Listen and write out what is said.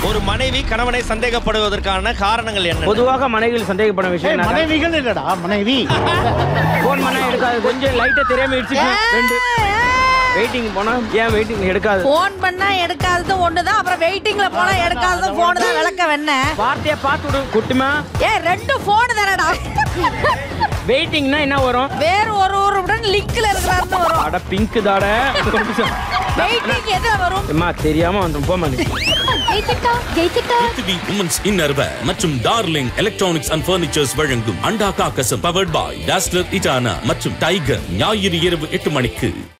ஒரு மனைவி கணவனை சந்தேகப்படுவதற்கான காரணங்கள் என்ன பொதுவாக மனைவிகள் சந்தேகப்படும் ஏய், விஷயம் மனைவிகள் இல்லடா மனைவி போன் பண்ணா எடுக்காது கொஞ்சம் லைட்டா தெரியாம இடிச்சிச்சு ரெண்டு வெயிட்டிங் போனா ஏன் வெயிட்டிங் எடுக்காது போன் பண்ணா எடுக்காதது ஒண்ணுதான் அப்புறம் வெயிட்டிங்ல போனா எடுக்காதது போன் தான் விளக்க வெண்ண வார்த்தையை பார்த்து விடு குட்டுமா ஏ ரெண்டு போன் தானடா வெயிட்டிங்னா என்ன வரும் வேற ஒரு ஒருடன் லிங்க்ல இருக்கிறாருன்னு வரும் அட பிங்க் தாட வெயிட்டிங் எதுல வரும் அம்மா தெரியாம வந்துடும் போமா நீ பிருத்திவி உமன்ஸ் இன்னர்வேர் மற்றும் டார்லிங் எலக்ட்ரானிக்ஸ் அண்ட் பர்னிச்சர்ஸ் வழங்கும் அண்டா காக்கசம் பவர்ட் பாய் டாஸ்லர் இட்டானா மற்றும் டைகர் ஞாயிறு இரவு எட்டு மணிக்கு